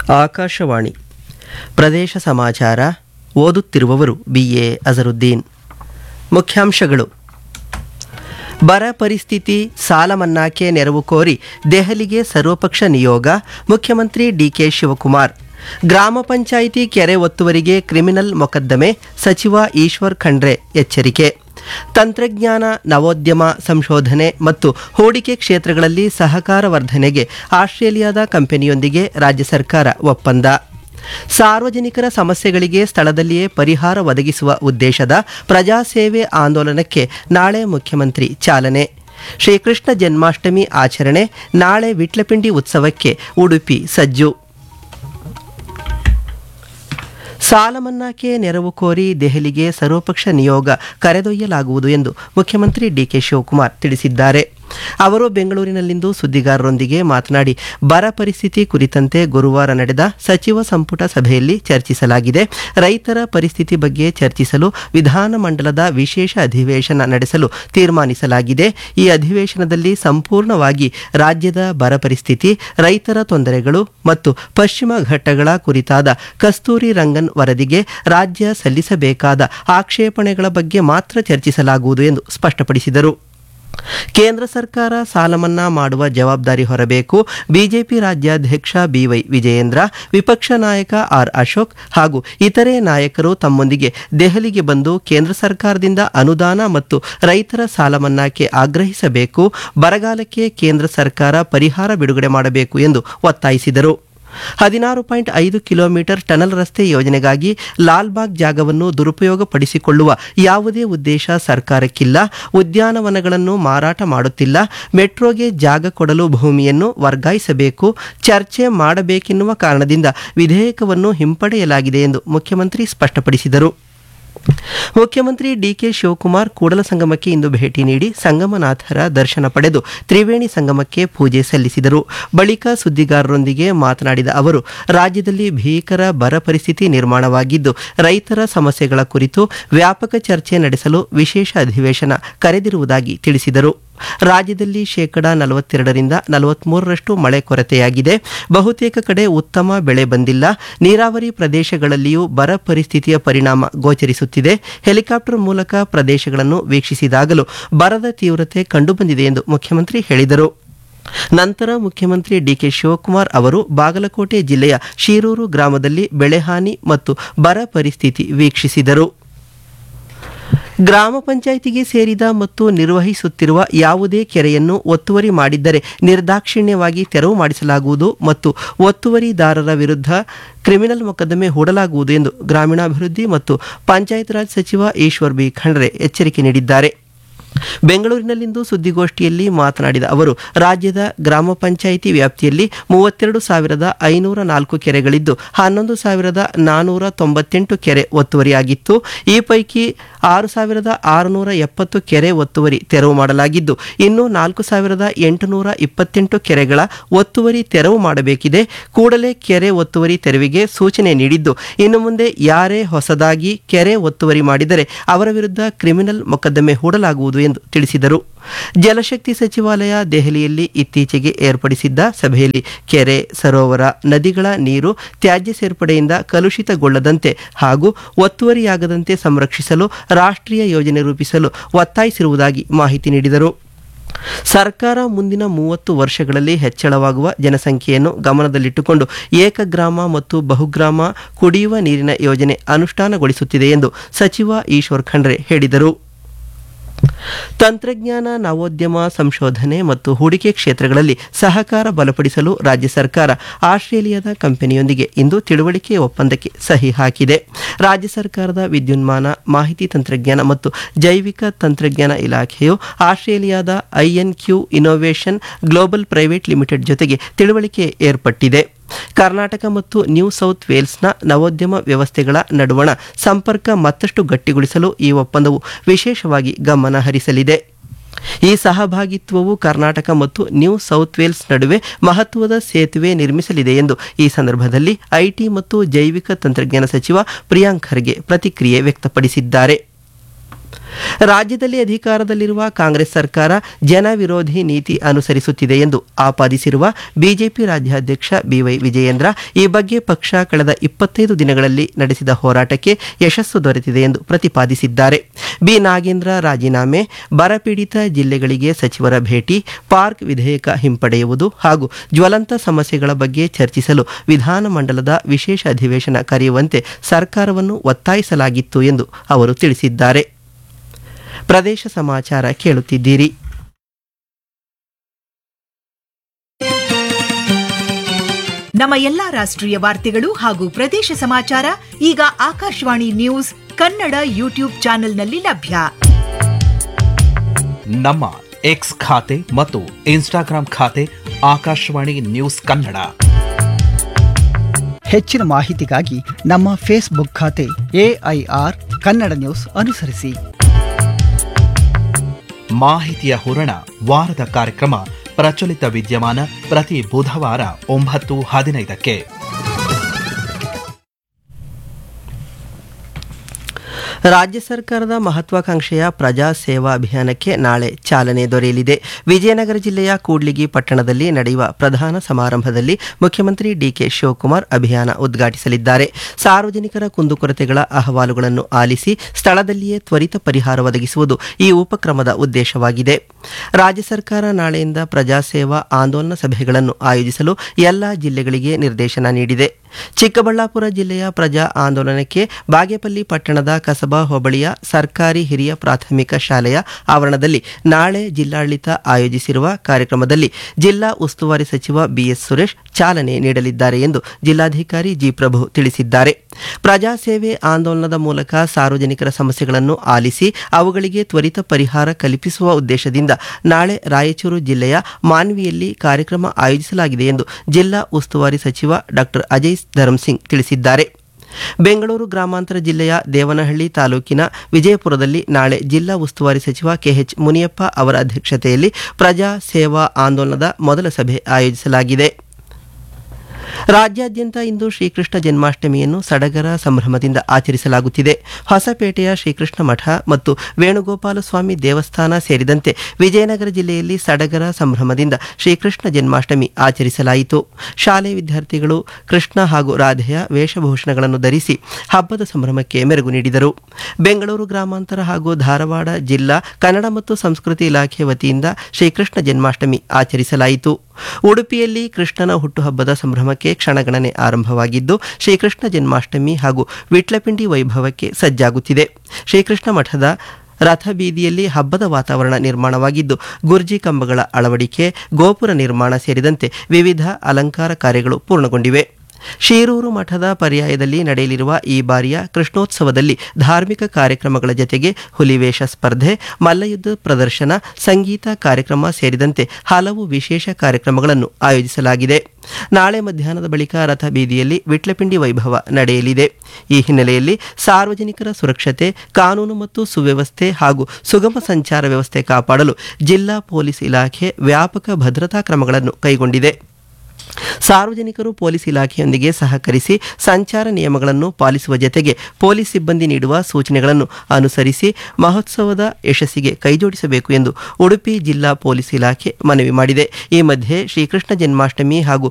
ಆಕಾಶವಾಣಿ ಪ್ರದೇಶ ಸಮಾಚಾರ ಓದುತ್ತಿರುವವರು ಬಿ ಎ ಅಜರುದ್ದೀನ್ ಮುಖ್ಯಾಂಶಗಳು ಬರ ಪರಿಸ್ಥಿತಿ ಸಾಲ ಮನ್ನಾಕ್ಕೆ ನೆರವು ಕೋರಿ ದೆಹಲಿಗೆ ಸರ್ವಪಕ್ಷ ನಿಯೋಗ ಮುಖ್ಯಮಂತ್ರಿ ಡಿಕೆ ಶಿವಕುಮಾರ್ ಗ್ರಾಮ ಪಂಚಾಯಿತಿ ಕೆರೆ ಒತ್ತುವರಿಗೆ ಕ್ರಿಮಿನಲ್ ಮೊಕದ್ದಮೆ ಸಚಿವ ಈಶ್ವರ್ ಖಂಡ್ರೆ ಎಚ್ಚರಿಕೆ ತಂತ್ರಜ್ಞಾನ ನವೋದ್ಯಮ ಸಂಶೋಧನೆ ಮತ್ತು ಹೂಡಿಕೆ ಕ್ಷೇತ್ರಗಳಲ್ಲಿ ಸಹಕಾರ ವರ್ಧನೆಗೆ ಆಸ್ಟ್ರೇಲಿಯಾದ ಕಂಪನಿಯೊಂದಿಗೆ ರಾಜ್ಯ ಸರ್ಕಾರ ಒಪ್ಪಂದ ಸಾರ್ವಜನಿಕರ ಸಮಸ್ಯೆಗಳಿಗೆ ಸ್ಥಳದಲ್ಲಿಯೇ ಪರಿಹಾರ ಒದಗಿಸುವ ಉದ್ದೇಶದ ಪ್ರಜಾಸೇವೆ ಆಂದೋಲನಕ್ಕೆ ನಾಳೆ ಮುಖ್ಯಮಂತ್ರಿ ಚಾಲನೆ ಶ್ರೀಕೃಷ್ಣ ಜನ್ಮಾಷ್ಟಮಿ ಆಚರಣೆ ನಾಳೆ ವಿಟ್ಲಪಿಂಡಿ ಉತ್ಸವಕ್ಕೆ ಉಡುಪಿ ಸಜ್ಜು ಸಾಲ ಮನ್ನಾಕ್ಕೆ ನೆರವು ಕೋರಿ ದೆಹಲಿಗೆ ಸರ್ವಪಕ್ಷ ನಿಯೋಗ ಕರೆದೊಯ್ಯಲಾಗುವುದು ಎಂದು ಮುಖ್ಯಮಂತ್ರಿ ಡಿಕೆ ಶಿವಕುಮಾರ್ ತಿಳಿಸಿದ್ದಾರೆ ಅವರು ಬೆಂಗಳೂರಿನಲ್ಲಿಂದು ಸುದ್ದಿಗಾರರೊಂದಿಗೆ ಮಾತನಾಡಿ ಬರ ಪರಿಸ್ಥಿತಿ ಕುರಿತಂತೆ ಗುರುವಾರ ನಡೆದ ಸಚಿವ ಸಂಪುಟ ಸಭೆಯಲ್ಲಿ ಚರ್ಚಿಸಲಾಗಿದೆ ರೈತರ ಪರಿಸ್ಥಿತಿ ಬಗ್ಗೆ ಚರ್ಚಿಸಲು ವಿಧಾನಮಂಡಲದ ವಿಶೇಷ ಅಧಿವೇಶನ ನಡೆಸಲು ತೀರ್ಮಾನಿಸಲಾಗಿದೆ ಈ ಅಧಿವೇಶನದಲ್ಲಿ ಸಂಪೂರ್ಣವಾಗಿ ರಾಜ್ಯದ ಬರ ಪರಿಸ್ಥಿತಿ ರೈತರ ತೊಂದರೆಗಳು ಮತ್ತು ಪಶ್ಚಿಮ ಘಟ್ಟಗಳ ಕುರಿತಾದ ಕಸ್ತೂರಿ ರಂಗನ್ ವರದಿಗೆ ರಾಜ್ಯ ಸಲ್ಲಿಸಬೇಕಾದ ಆಕ್ಷೇಪಣೆಗಳ ಬಗ್ಗೆ ಮಾತ್ರ ಚರ್ಚಿಸಲಾಗುವುದು ಎಂದು ಸ್ಪಷ್ಟಪಡಿಸಿದರು ಕೇಂದ್ರ ಸರ್ಕಾರ ಸಾಲ ಮನ್ನಾ ಮಾಡುವ ಜವಾಬ್ದಾರಿ ಹೊರಬೇಕು ಬಿಜೆಪಿ ರಾಜ್ಯಾಧ್ಯಕ್ಷ ಬಿವೈ ವಿಜಯೇಂದ್ರ ವಿಪಕ್ಷ ನಾಯಕ ಆರ್ ಅಶೋಕ್ ಹಾಗೂ ಇತರೆ ನಾಯಕರು ತಮ್ಮೊಂದಿಗೆ ದೆಹಲಿಗೆ ಬಂದು ಕೇಂದ್ರ ಸರ್ಕಾರದಿಂದ ಅನುದಾನ ಮತ್ತು ರೈತರ ಸಾಲ ಮನ್ನಾಕ್ಕೆ ಆಗ್ರಹಿಸಬೇಕು ಬರಗಾಲಕ್ಕೆ ಕೇಂದ್ರ ಸರ್ಕಾರ ಪರಿಹಾರ ಬಿಡುಗಡೆ ಮಾಡಬೇಕು ಎಂದು ಒತ್ತಾಯಿಸಿದರು ಹದಿನಾರು ಪಾಯಿಂಟ್ ಐದು ಕಿಲೋಮೀಟರ್ ಟನಲ್ ರಸ್ತೆ ಯೋಜನೆಗಾಗಿ ಲಾಲ್ಬಾಗ್ ಜಾಗವನ್ನು ದುರುಪಯೋಗಪಡಿಸಿಕೊಳ್ಳುವ ಯಾವುದೇ ಉದ್ದೇಶ ಸರ್ಕಾರಕ್ಕಿಲ್ಲ ಉದ್ಯಾನವನಗಳನ್ನು ಮಾರಾಟ ಮಾಡುತ್ತಿಲ್ಲ ಮೆಟ್ರೋಗೆ ಜಾಗ ಕೊಡಲು ಭೂಮಿಯನ್ನು ವರ್ಗಾಯಿಸಬೇಕು ಚರ್ಚೆ ಮಾಡಬೇಕೆನ್ನುವ ಕಾರಣದಿಂದ ವಿಧೇಯಕವನ್ನು ಹಿಂಪಡೆಯಲಾಗಿದೆ ಎಂದು ಮುಖ್ಯಮಂತ್ರಿ ಸ್ಪಷ್ಟಪಡಿಸಿದರು ಮುಖ್ಯಮಂತ್ರಿ ಡಿಕೆ ಶಿವಕುಮಾರ್ ಕೂಡಲ ಸಂಗಮಕ್ಕೆ ಇಂದು ಭೇಟಿ ನೀಡಿ ಸಂಗಮನಾಥರ ದರ್ಶನ ಪಡೆದು ತ್ರಿವೇಣಿ ಸಂಗಮಕ್ಕೆ ಪೂಜೆ ಸಲ್ಲಿಸಿದರು ಬಳಿಕ ಸುದ್ದಿಗಾರರೊಂದಿಗೆ ಮಾತನಾಡಿದ ಅವರು ರಾಜ್ಯದಲ್ಲಿ ಭೀಕರ ಬರ ಪರಿಸ್ಥಿತಿ ನಿರ್ಮಾಣವಾಗಿದ್ದು ರೈತರ ಸಮಸ್ಯೆಗಳ ಕುರಿತು ವ್ಯಾಪಕ ಚರ್ಚೆ ನಡೆಸಲು ವಿಶೇಷ ಅಧಿವೇಶನ ಕರೆದಿರುವುದಾಗಿ ತಿಳಿಸಿದರು ರಾಜ್ಯದಲ್ಲಿ ಶೇಕಡ ನಲವತ್ತೆರಡರಿಂದ ನಲವತ್ಮೂರರಷ್ಟು ಮಳೆ ಕೊರತೆಯಾಗಿದೆ ಬಹುತೇಕ ಕಡೆ ಉತ್ತಮ ಬೆಳೆ ಬಂದಿಲ್ಲ ನೀರಾವರಿ ಪ್ರದೇಶಗಳಲ್ಲಿಯೂ ಬರ ಪರಿಸ್ಥಿತಿಯ ಪರಿಣಾಮ ಗೋಚರಿಸುತ್ತಿದೆ ಹೆಲಿಕಾಪ್ಟರ್ ಮೂಲಕ ಪ್ರದೇಶಗಳನ್ನು ವೀಕ್ಷಿಸಿದಾಗಲೂ ಬರದ ತೀವ್ರತೆ ಕಂಡುಬಂದಿದೆ ಎಂದು ಮುಖ್ಯಮಂತ್ರಿ ಹೇಳಿದರು ನಂತರ ಮುಖ್ಯಮಂತ್ರಿ ಡಿಕೆ ಶಿವಕುಮಾರ್ ಅವರು ಬಾಗಲಕೋಟೆ ಜಿಲ್ಲೆಯ ಶೀರೂರು ಗ್ರಾಮದಲ್ಲಿ ಬೆಳೆಹಾನಿ ಮತ್ತು ಬರ ಪರಿಸ್ಥಿತಿ ವೀಕ್ಷಿಸಿದರು ಗ್ರಾಮ ಪಂಚಾಯಿತಿಗೆ ಸೇರಿದ ಮತ್ತು ನಿರ್ವಹಿಸುತ್ತಿರುವ ಯಾವುದೇ ಕೆರೆಯನ್ನು ಒತ್ತುವರಿ ಮಾಡಿದ್ದರೆ ನಿರ್ದಾಕ್ಷಿಣ್ಯವಾಗಿ ತೆರವು ಮಾಡಿಸಲಾಗುವುದು ಮತ್ತು ಒತ್ತುವರಿದಾರರ ವಿರುದ್ಧ ಕ್ರಿಮಿನಲ್ ಮೊಕದ್ದಮೆ ಹೂಡಲಾಗುವುದು ಎಂದು ಗ್ರಾಮೀಣಾಭಿವೃದ್ಧಿ ಮತ್ತು ಪಂಚಾಯತ್ ರಾಜ್ ಸಚಿವ ಈಶ್ವರ್ ಬಿ ಖಂಡ್ರೆ ಎಚ್ಚರಿಕೆ ನೀಡಿದ್ದಾರೆ ಬೆಂಗಳೂರಿನಲ್ಲಿಂದು ಸುದ್ದಿಗೋಷ್ಠಿಯಲ್ಲಿ ಮಾತನಾಡಿದ ಅವರು ರಾಜ್ಯದ ಗ್ರಾಮ ಪಂಚಾಯಿತಿ ವ್ಯಾಪ್ತಿಯಲ್ಲಿ ಮೂವತ್ತೆರಡು ಸಾವಿರದ ಐನೂರ ನಾಲ್ಕು ಕೆರೆಗಳಿದ್ದು ಹನ್ನೊಂದು ಸಾವಿರದ ನಾನೂರ ತೊಂಬತ್ತೆಂಟು ಕೆರೆ ಒತ್ತುವರಿಯಾಗಿತ್ತು ಈ ಪೈಕಿ ಆರು ಸಾವಿರದ ಆರುನೂರ ಎಪ್ಪತ್ತು ಕೆರೆ ಒತ್ತುವರಿ ತೆರವು ಮಾಡಲಾಗಿದ್ದು ಇನ್ನು ನಾಲ್ಕು ಸಾವಿರದ ಎಂಟುನೂರ ಇಪ್ಪತ್ತೆಂಟು ಕೆರೆಗಳ ಒತ್ತುವರಿ ತೆರವು ಮಾಡಬೇಕಿದೆ ಕೂಡಲೇ ಕೆರೆ ಒತ್ತುವರಿ ತೆರವಿಗೆ ಸೂಚನೆ ನೀಡಿದ್ದು ಇನ್ನು ಮುಂದೆ ಯಾರೇ ಹೊಸದಾಗಿ ಕೆರೆ ಒತ್ತುವರಿ ಮಾಡಿದರೆ ಅವರ ವಿರುದ್ಧ ಕ್ರಿಮಿನಲ್ ಮೊಕದ್ದಮೆ ಹೂಡಲಾಗುವುದು ಎಂದು ತಿಳಿಸಿದರು ಜಲಶಕ್ತಿ ಸಚಿವಾಲಯ ದೆಹಲಿಯಲ್ಲಿ ಇತ್ತೀಚೆಗೆ ಏರ್ಪಡಿಸಿದ್ದ ಸಭೆಯಲ್ಲಿ ಕೆರೆ ಸರೋವರ ನದಿಗಳ ನೀರು ತ್ಯಾಜ್ಯ ಸೇರ್ಪಡೆಯಿಂದ ಕಲುಷಿತಗೊಳ್ಳದಂತೆ ಹಾಗೂ ಒತ್ತುವರಿಯಾಗದಂತೆ ಸಂರಕ್ಷಿಸಲು ರಾಷ್ಟ್ರೀಯ ಯೋಜನೆ ರೂಪಿಸಲು ಒತ್ತಾಯಿಸಿರುವುದಾಗಿ ಮಾಹಿತಿ ನೀಡಿದರು ಸರ್ಕಾರ ಮುಂದಿನ ಮೂವತ್ತು ವರ್ಷಗಳಲ್ಲಿ ಹೆಚ್ಚಳವಾಗುವ ಜನಸಂಖ್ಯೆಯನ್ನು ಗಮನದಲ್ಲಿಟ್ಟುಕೊಂಡು ಏಕಗ್ರಾಮ ಮತ್ತು ಬಹುಗ್ರಾಮ ಕುಡಿಯುವ ನೀರಿನ ಯೋಜನೆ ಅನುಷ್ಠಾನಗೊಳಿಸುತ್ತಿದೆ ಎಂದು ಸಚಿವ ಈಶ್ವರ್ ಖಂಡ್ರೆ ಹೇಳಿದರು ತಂತ್ರಜ್ಞಾನ ನವೋದ್ಯಮ ಸಂಶೋಧನೆ ಮತ್ತು ಹೂಡಿಕೆ ಕ್ಷೇತ್ರಗಳಲ್ಲಿ ಸಹಕಾರ ಬಲಪಡಿಸಲು ರಾಜ್ಯ ಸರ್ಕಾರ ಆಸ್ಟ್ರೇಲಿಯಾದ ಕಂಪನಿಯೊಂದಿಗೆ ಇಂದು ತಿಳುವಳಿಕೆ ಒಪ್ಪಂದಕ್ಕೆ ಸಹಿ ಹಾಕಿದೆ ರಾಜ್ಯ ಸರ್ಕಾರದ ವಿದ್ಯುನ್ಮಾನ ಮಾಹಿತಿ ತಂತ್ರಜ್ಞಾನ ಮತ್ತು ಜೈವಿಕ ತಂತ್ರಜ್ಞಾನ ಇಲಾಖೆಯು ಆಸ್ಟ್ರೇಲಿಯಾದ INQ innovation global private limited ಜೊತೆಗೆ ತಿಳುವಳಿಕೆ ಏರ್ಪಟ್ಟಿದೆ ಕರ್ನಾಟಕ ಮತ್ತು ನ್ಯೂ ಸೌತ್ ವೇಲ್ಸ್ನ ನವೋದ್ಯಮ ವ್ಯವಸ್ಥೆಗಳ ನಡುವಣ ಸಂಪರ್ಕ ಮತ್ತಷ್ಟು ಗಟ್ಟಿಗೊಳಿಸಲು ಈ ಒಪ್ಪಂದವು ವಿಶೇಷವಾಗಿ ಗಮನ ಹರಿಸಲಿದೆ ಈ ಸಹಭಾಗಿತ್ವವು ಕರ್ನಾಟಕ ಮತ್ತು ನ್ಯೂ ಸೌತ್ ವೇಲ್ಸ್ ನಡುವೆ ಮಹತ್ವದ ಸೇತುವೆ ನಿರ್ಮಿಸಲಿದೆ ಎಂದು ಈ ಸಂದರ್ಭದಲ್ಲಿ ಐಟಿ ಮತ್ತು ಜೈವಿಕ ತಂತ್ರಜ್ಞಾನ ಸಚಿವ ಪ್ರಿಯಾಂಕ್ ಖರ್ಗೆ ಪ್ರತಿಕ್ರಿಯೆ ವ್ಯಕ್ತಪಡಿಸಿದ್ದಾರೆ ರಾಜ್ಯದಲ್ಲಿ ಅಧಿಕಾರದಲ್ಲಿರುವ ಕಾಂಗ್ರೆಸ್ ಸರ್ಕಾರ ಜನ ವಿರೋಧಿ ನೀತಿ ಅನುಸರಿಸುತ್ತಿದೆ ಎಂದು ಆಪಾದಿಸಿರುವ ಬಿಜೆಪಿ ರಾಜ್ಯಾಧ್ಯಕ್ಷ ಬಿವೈ ವಿಜಯೇಂದ್ರ ಈ ಬಗ್ಗೆ ಪಕ್ಷ ಕಳೆದ ಇಪ್ಪತ್ತೈದು ದಿನಗಳಲ್ಲಿ ನಡೆಸಿದ ಹೋರಾಟಕ್ಕೆ ಯಶಸ್ಸು ದೊರೆತಿದೆ ಎಂದು ಪ್ರತಿಪಾದಿಸಿದ್ದಾರೆ ಬಿ ನಾಗೇಂದ್ರ ರಾಜೀನಾಮೆ ಬರಪೀಡಿತ ಜಿಲ್ಲೆಗಳಿಗೆ ಸಚಿವರ ಭೇಟಿ ಪಾರ್ಕ್ ವಿಧೇಯಕ ಹಿಂಪಡೆಯುವುದು ಹಾಗೂ ಜ್ವಲಂತ ಸಮಸ್ಯೆಗಳ ಬಗ್ಗೆ ಚರ್ಚಿಸಲು ವಿಧಾನಮಂಡಲದ ವಿಶೇಷ ಅಧಿವೇಶನ ಕರೆಯುವಂತೆ ಸರ್ಕಾರವನ್ನು ಒತ್ತಾಯಿಸಲಾಗಿತ್ತು ಎಂದು ಅವರು ತಿಳಿಸಿದ್ದಾರೆ ಪ್ರದೇಶ ಸಮಾಚಾರ ಕೇಳುತ್ತಿದ್ದೀರಿ ನಮ್ಮ ಎಲ್ಲಾ ರಾಷ್ಟ್ರೀಯ ವಾರ್ತೆಗಳು ಹಾಗೂ ಪ್ರದೇಶ ಸಮಾಚಾರ ಈಗ ಆಕಾಶವಾಣಿ ನ್ಯೂಸ್ ಕನ್ನಡ ಯೂಟ್ಯೂಬ್ ಚಾನೆಲ್ನಲ್ಲಿ ಲಭ್ಯ ನಮ್ಮ ಎಕ್ಸ್ ಖಾತೆ ಮತ್ತು ಇನ್ಸ್ಟಾಗ್ರಾಂ ಖಾತೆ ಆಕಾಶವಾಣಿ ನ್ಯೂಸ್ ಕನ್ನಡ ಹೆಚ್ಚಿನ ಮಾಹಿತಿಗಾಗಿ ನಮ್ಮ ಫೇಸ್ಬುಕ್ ಖಾತೆ ಎಐಆರ್ ಕನ್ನಡ ನ್ಯೂಸ್ ಅನುಸರಿಸಿ ಮಾಹಿತಿಯ ಹೂರಣ ವಾರದ ಕಾರ್ಯಕ್ರಮ ಪ್ರಚಲಿತ ವಿದ್ಯಮಾನ ಪ್ರತಿ ಬುಧವಾರ ಒಂಬತ್ತು ಹದಿನೈದಕ್ಕೆ ರಾಜ್ಯ ಸರ್ಕಾರದ ಮಹತ್ವಾಕಾಂಕ್ಷೆಯ ಪ್ರಜಾ ಸೇವಾ ಅಭಿಯಾನಕ್ಕೆ ನಾಳೆ ಚಾಲನೆ ದೊರೆಯಲಿದೆ ವಿಜಯನಗರ ಜಿಲ್ಲೆಯ ಕೂಡ್ಲಿಗಿ ಪಟ್ಟಣದಲ್ಲಿ ನಡೆಯುವ ಪ್ರಧಾನ ಸಮಾರಂಭದಲ್ಲಿ ಮುಖ್ಯಮಂತ್ರಿ ಡಿಕೆ ಶಿವಕುಮಾರ್ ಅಭಿಯಾನ ಉದ್ಘಾಟಿಸಲಿದ್ದಾರೆ ಸಾರ್ವಜನಿಕರ ಕುಂದುಕೊರತೆಗಳ ಅಹವಾಲುಗಳನ್ನು ಆಲಿಸಿ ಸ್ಥಳದಲ್ಲಿಯೇ ತ್ವರಿತ ಪರಿಹಾರ ಒದಗಿಸುವುದು ಈ ಉಪಕ್ರಮದ ಉದ್ದೇಶವಾಗಿದೆ ರಾಜ್ಯ ಸರ್ಕಾರ ನಾಳೆಯಿಂದ ಪ್ರಜಾ ಸೇವಾ ಆಂದೋಲನ ಸಭೆಗಳನ್ನು ಆಯೋಜಿಸಲು ಎಲ್ಲ ಜಿಲ್ಲೆಗಳಿಗೆ ನಿರ್ದೇಶನ ನೀಡಿದೆ ಚಿಕ್ಕಬಳ್ಳಾಪುರ ಜಿಲ್ಲೆಯ ಪ್ರಜಾ ಆಂದೋಲನಕ್ಕೆ ಬಾಗೇಪಲ್ಲಿ ಪಟ್ಟಣದ ಕಸಬಾ ಹೋಬಳಿಯ ಸರ್ಕಾರಿ ಹಿರಿಯ ಪ್ರಾಥಮಿಕ ಶಾಲೆಯ ಆವರಣದಲ್ಲಿ ನಾಳೆ ಜಿಲ್ಲಾಡಳಿತ ಆಯೋಜಿಸಿರುವ ಕಾರ್ಯಕ್ರಮದಲ್ಲಿ ಜಿಲ್ಲಾ ಉಸ್ತುವಾರಿ ಸಚಿವ ಬಿಎಸ್ ಸುರೇಶ್ ಚಾಲನೆ ನೀಡಲಿದ್ದಾರೆ ಎಂದು ಜಿಲ್ಲಾಧಿಕಾರಿ ಜಿ ಪ್ರಭು ತಿಳಿಸಿದ್ದಾರೆ ಪ್ರಜಾ ಸೇವೆ ಆಂದೋಲನದ ಮೂಲಕ ಸಾರ್ವಜನಿಕರ ಸಮಸ್ಯೆಗಳನ್ನು ಆಲಿಸಿ ಅವುಗಳಿಗೆ ತ್ವರಿತ ಪರಿಹಾರ ಕಲ್ಪಿಸುವ ಉದ್ದೇಶದಿಂದ ನಾಳೆ ರಾಯಚೂರು ಜಿಲ್ಲೆಯ ಮಾನ್ವಿಯಲ್ಲಿ ಕಾರ್ಯಕ್ರಮ ಆಯೋಜಿಸಲಾಗಿದೆ ಎಂದು ಜಿಲ್ಲಾ ಉಸ್ತುವಾರಿ ಸಚಿವ ಡಾಕ್ಟರ್ ಅಜಯ್ ಧರ್ಮಸಿಂಗ್ ತಿಳಿಸಿದ್ದಾರೆ ಬೆಂಗಳೂರು ಗ್ರಾಮಾಂತರ ಜಿಲ್ಲೆಯ ದೇವನಹಳ್ಳಿ ತಾಲೂಕಿನ ವಿಜಯಪುರದಲ್ಲಿ ನಾಳೆ ಜಿಲ್ಲಾ ಉಸ್ತುವಾರಿ ಸಚಿವ ಕೆಎಚ್ ಮುನಿಯಪ್ಪ ಅವರ ಅಧ್ಯಕ್ಷತೆಯಲ್ಲಿ ಪ್ರಜಾ ಸೇವಾ ಆಂದೋಲನದ ಮೊದಲ ಸಭೆ ಆಯೋಜಿಸಲಾಗಿದೆ ರಾಜ್ಯಾದ್ಯಂತ ಇಂದು ಶ್ರೀಕೃಷ್ಣ ಜನ್ಮಾಷ್ಟಮಿಯನ್ನು ಸಡಗರ ಸಂಭ್ರಮದಿಂದ ಆಚರಿಸಲಾಗುತ್ತಿದೆ ಹೊಸಪೇಟೆಯ ಶ್ರೀಕೃಷ್ಣ ಮಠ ಮತ್ತು ವೇಣುಗೋಪಾಲ ಸ್ವಾಮಿ ದೇವಸ್ಥಾನ ಸೇರಿದಂತೆ ವಿಜಯನಗರ ಜಿಲ್ಲೆಯಲ್ಲಿ ಸಡಗರ ಸಂಭ್ರಮದಿಂದ ಶ್ರೀಕೃಷ್ಣ ಜನ್ಮಾಷ್ಟಮಿ ಆಚರಿಸಲಾಯಿತು ಶಾಲೆ ವಿದ್ಯಾರ್ಥಿಗಳು ಕೃಷ್ಣ ಹಾಗೂ ರಾಧೆಯ ವೇಷಭೂಷಣಗಳನ್ನು ಧರಿಸಿ ಹಬ್ಬದ ಸಂಭ್ರಮಕ್ಕೆ ಮೆರುಗು ನೀಡಿದರು ಬೆಂಗಳೂರು ಗ್ರಾಮಾಂತರ ಹಾಗೂ ಧಾರವಾಡ ಜಿಲ್ಲಾ ಕನ್ನಡ ಮತ್ತು ಸಂಸ್ಕೃತಿ ಇಲಾಖೆ ವತಿಯಿಂದ ಶ್ರೀಕೃಷ್ಣ ಜನ್ಮಾಷ್ಟಮಿ ಆಚರಿಸಲಾಯಿತು ಉಡುಪಿಯಲ್ಲಿ ಕೃಷ್ಣನ ಹುಟ್ಟುಹಬ್ಬದ ಸಂಭ್ರಮಕ್ಕೆ ಕ್ಷಣಗಣನೆ ಆರಂಭವಾಗಿದ್ದು ಶ್ರೀಕೃಷ್ಣ ಜನ್ಮಾಷ್ಟಮಿ ಹಾಗೂ ವಿಟ್ಲಪಿಂಡಿ ವೈಭವಕ್ಕೆ ಸಜ್ಜಾಗುತ್ತಿದೆ ಶ್ರೀಕೃಷ್ಣ ಮಠದ ರಥ ಬೀದಿಯಲ್ಲಿ ಹಬ್ಬದ ವಾತಾವರಣ ನಿರ್ಮಾಣವಾಗಿದ್ದು ಗುರ್ಜಿ ಕಂಬಗಳ ಅಳವಡಿಕೆ ಗೋಪುರ ನಿರ್ಮಾಣ ಸೇರಿದಂತೆ ವಿವಿಧ ಅಲಂಕಾರ ಕಾರ್ಯಗಳು ಪೂರ್ಣಗೊಂಡಿವೆ ಶೀರೂರು ಮಠದ ಪರ್ಯಾಯದಲ್ಲಿ ನಡೆಯಲಿರುವ ಈ ಬಾರಿಯ ಕೃಷ್ಣೋತ್ಸವದಲ್ಲಿ ಧಾರ್ಮಿಕ ಕಾರ್ಯಕ್ರಮಗಳ ಜತೆಗೆ ಹುಲಿವೇಷ ಸ್ಪರ್ಧೆ ಮಲ್ಲಯುದ್ಧ ಪ್ರದರ್ಶನ ಸಂಗೀತ ಕಾರ್ಯಕ್ರಮ ಸೇರಿದಂತೆ ಹಲವು ವಿಶೇಷ ಕಾರ್ಯಕ್ರಮಗಳನ್ನು ಆಯೋಜಿಸಲಾಗಿದೆ ನಾಳೆ ಮಧ್ಯಾಹ್ನದ ಬಳಿಕ ರಥ ಬೀದಿಯಲ್ಲಿ ವಿಟ್ಲಪಿಂಡಿ ವೈಭವ ನಡೆಯಲಿದೆ ಈ ಹಿನ್ನೆಲೆಯಲ್ಲಿ ಸಾರ್ವಜನಿಕರ ಸುರಕ್ಷತೆ ಕಾನೂನು ಮತ್ತು ಸುವ್ಯವಸ್ಥೆ ಹಾಗೂ ಸುಗಮ ಸಂಚಾರ ವ್ಯವಸ್ಥೆ ಕಾಪಾಡಲು ಜಿಲ್ಲಾ ಪೊಲೀಸ್ ಇಲಾಖೆ ವ್ಯಾಪಕ ಭದ್ರತಾ ಕ್ರಮಗಳನ್ನು ಕೈಗೊಂಡಿದೆ ಸಾರ್ವಜನಿಕರು ಪೊಲೀಸ್ ಇಲಾಖೆಯೊಂದಿಗೆ ಸಹಕರಿಸಿ ಸಂಚಾರ ನಿಯಮಗಳನ್ನು ಪಾಲಿಸುವ ಜತೆಗೆ ಪೊಲೀಸ್ ಸಿಬ್ಬಂದಿ ನೀಡುವ ಸೂಚನೆಗಳನ್ನು ಅನುಸರಿಸಿ ಮಹೋತ್ಸವದ ಯಶಸ್ಸಿಗೆ ಕೈಜೋಡಿಸಬೇಕು ಎಂದು ಉಡುಪಿ ಜಿಲ್ಲಾ ಪೊಲೀಸ್ ಇಲಾಖೆ ಮನವಿ ಮಾಡಿದೆ ಈ ಮಧ್ಯೆ ಶ್ರೀಕೃಷ್ಣ ಜನ್ಮಾಷ್ಟಮಿ ಹಾಗೂ